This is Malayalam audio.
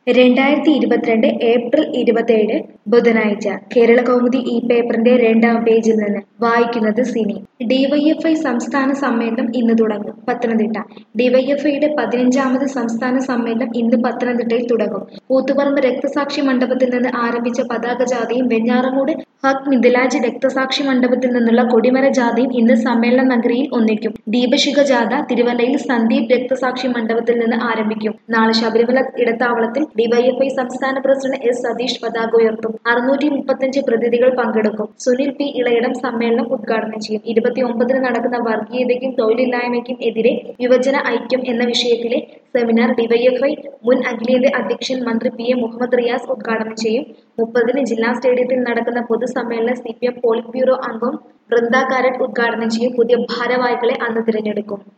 രണ്ടായിരത്തി ഇരുപത്തിരണ്ട് ഏപ്രിൽ ഇരുപത്തേഴ് ബുധനാഴ്ച കേരള കൗമുദി ഈ പേപ്പറിന്റെ രണ്ടാം പേജിൽ നിന്ന് വായിക്കുന്നത് സിനി ഡിവൈഎഫ്ഐ സംസ്ഥാന സമ്മേളനം ഇന്ന് തുടങ്ങും പത്തനംതിട്ട ഡിവൈഎഫ്ഐയുടെ പതിനഞ്ചാമത് സംസ്ഥാന സമ്മേളനം ഇന്ന് പത്തനംതിട്ടയിൽ തുടങ്ങും കൂത്തുപറമ്പ് രക്തസാക്ഷി മണ്ഡപത്തിൽ നിന്ന് ആരംഭിച്ച പതാക ജാഥയും വെഞ്ഞാറമൂട് ഹക് മിഥിലാജ് രക്തസാക്ഷി മണ്ഡപത്തിൽ നിന്നുള്ള കൊടിമര ജാഥയും ഇന്ന് സമ്മേളന നഗരിയിൽ ഒന്നിക്കും ദീപശിഖ ജാഥ തിരുവല്ലയിൽ സന്ദീപ് രക്തസാക്ഷി മണ്ഡപത്തിൽ നിന്ന് ആരംഭിക്കും നാളെ ശബരിമല ഇടത്താവളത്തിൽ ഡിവൈഎഫ്ഐ സംസ്ഥാന പ്രസിഡന്റ് എസ് സതീഷ് പതാക ഉയർത്തും അറുന്നൂറ്റി മുപ്പത്തഞ്ച് പ്രതിനിധികൾ പങ്കെടുക്കും സുനിൽ പി ഇളയിടം സമ്മേളനം ഉദ്ഘാടനം ചെയ്യും ഇരുപത്തിയൊമ്പതിന് നടക്കുന്ന വർഗീയതയ്ക്കും തൊഴിലില്ലായ്മയ്ക്കും എതിരെ യുവജന ഐക്യം എന്ന വിഷയത്തിലെ സെമിനാർ ഡിവൈഎഫ്ഐ മുൻ അഖിലേന്ത്യാ അധ്യക്ഷൻ മന്ത്രി പി എ മുഹമ്മദ് റിയാസ് ഉദ്ഘാടനം ചെയ്യും മുപ്പതിന് ജില്ലാ സ്റ്റേഡിയത്തിൽ നടക്കുന്ന പൊതുസമ്മേളനം സി പി എം പോളിറ്റ് ബ്യൂറോ അംഗം വൃന്ദ കാരറ്റ് ഉദ്ഘാടനം ചെയ്യും പുതിയ ഭാരവാഹികളെ അന്ന് തിരഞ്ഞെടുക്കും